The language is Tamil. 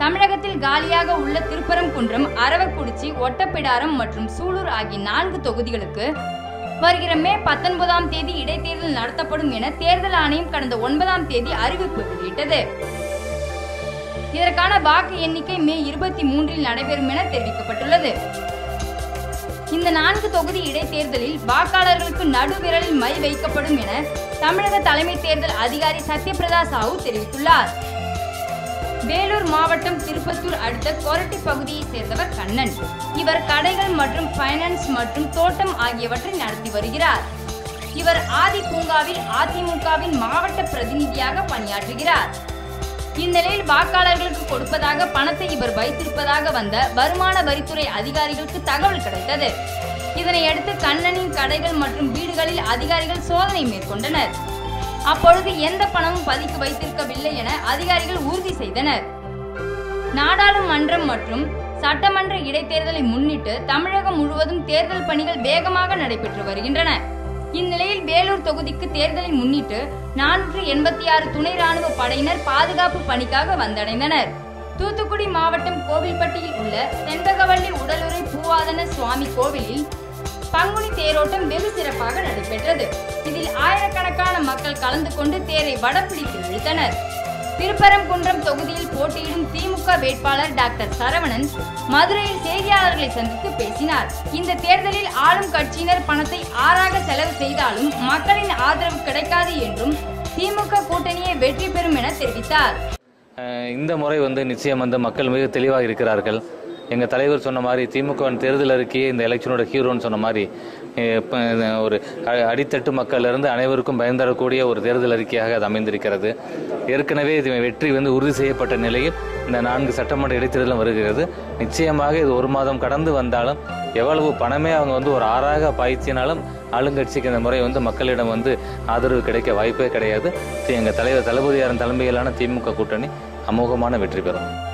தமிழகத்தில் காலியாக உள்ள திருப்பரங்குன்றம் அரவக்குறிச்சி ஒட்டப்பிடாரம் மற்றும் சூலூர் ஆகிய நான்கு தொகுதிகளுக்கு வருகிற மே பத்தொன்பதாம் தேதி இடைத்தேர்தல் நடத்தப்படும் என தேர்தல் ஆணையம் கடந்த ஒன்பதாம் தேதி அறிவிப்பு வெளியிட்டது இதற்கான வாக்கு எண்ணிக்கை மே இருபத்தி மூன்றில் நடைபெறும் என தெரிவிக்கப்பட்டுள்ளது இந்த நான்கு தொகுதி இடைத்தேர்தலில் வாக்காளர்களுக்கு நடுவிரலில் மை வைக்கப்படும் என தமிழக தலைமை தேர்தல் அதிகாரி சத்யபிரதா சாஹூ தெரிவித்துள்ளார் வேலூர் மாவட்டம் திருப்பத்தூர் அடுத்த கொரட்டி பகுதியைச் சேர்ந்தவர் கண்ணன் இவர் கடைகள் மற்றும் ஃபைனான்ஸ் மற்றும் தோட்டம் ஆகியவற்றை நடத்தி வருகிறார் இவர் ஆதி பூங்காவில் அதிமுகவின் மாவட்ட பிரதிநிதியாக பணியாற்றுகிறார் இந்நிலையில் வாக்காளர்களுக்கு கொடுப்பதாக பணத்தை இவர் வைத்திருப்பதாக வந்த வருமான வரித்துறை அதிகாரிகளுக்கு தகவல் கிடைத்தது இதனையடுத்து கண்ணனின் கடைகள் மற்றும் வீடுகளில் அதிகாரிகள் சோதனை மேற்கொண்டனர் அப்பொழுது எந்த பணமும் பதுக்கி வைத்திருக்கவில்லை என அதிகாரிகள் உறுதி செய்தனர் நாடாளுமன்றம் மற்றும் சட்டமன்ற இடைத்தேர்தலை முன்னிட்டு தமிழகம் முழுவதும் தேர்தல் பணிகள் வேகமாக நடைபெற்று வருகின்றன இந்நிலையில் வேலூர் தொகுதிக்கு தேர்தலை முன்னிட்டு நானூற்று எண்பத்தி ஆறு துணை ராணுவ படையினர் பாதுகாப்பு பணிக்காக வந்தடைந்தனர் தூத்துக்குடி மாவட்டம் கோவில்பட்டியில் உள்ள செண்பகவல்லி உடலுறை பூவாதன சுவாமி கோவிலில் பங்குனி தேரோட்டம் வெகு சிறப்பாக நடைபெற்றது இதில் ஆயிரக்கணக்கான மக்கள் கலந்து கொண்டு தேரை வடப்பிடித்து இழுத்தனர் திருப்பரங்குன்றம் தொகுதியில் போட்டியிடும் திமுக வேட்பாளர் டாக்டர் சரவணன் மதுரையில் செய்தியாளர்களை சந்தித்து பேசினார் இந்த தேர்தலில் ஆளும் கட்சியினர் பணத்தை ஆறாக செலவு செய்தாலும் மக்களின் ஆதரவு கிடைக்காது என்றும் திமுக கூட்டணியே வெற்றி பெறும் என தெரிவித்தார் அஹ் இந்த முறை வந்து நிச்சயம் வந்து மக்கள் மிக தெளிவாக இருக்கிறார்கள் எங்கள் தலைவர் சொன்ன மாதிரி திமுகவின் தேர்தல் அறிக்கையே இந்த எலெக்ஷனோட ஹீரோன்னு சொன்ன மாதிரி அஹ் இப்ப இந்த ஒரு அ- அடித்தட்டு மக்களிலிருந்து அனைவருக்கும் பயன்தரக்கூடிய ஒரு தேர்தல் அறிக்கையாக அது அமைந்திருக்கிறது ஏற்கனவே இது வெற்றி வந்து உறுதி செய்யப்பட்ட நிலையில் இந்த நான்கு சட்டமன்ற இடைத்தேர்தலும் வருகிறது நிச்சயமாக இது ஒரு மாதம் கடந்து வந்தாலும் எவ்வளவு பணமே அவங்க வந்து ஒரு ஆறாக பாய்ச்சினாலும் ஆளுங்கட்சிக்கு இந்த முறை வந்து மக்களிடம் வந்து ஆதரவு கிடைக்க வாய்ப்பே கிடையாது எங்கள் தலைவர் தளபதியாரின் தலைமையிலான திமுக கூட்டணி அமோகமான வெற்றி பெறும்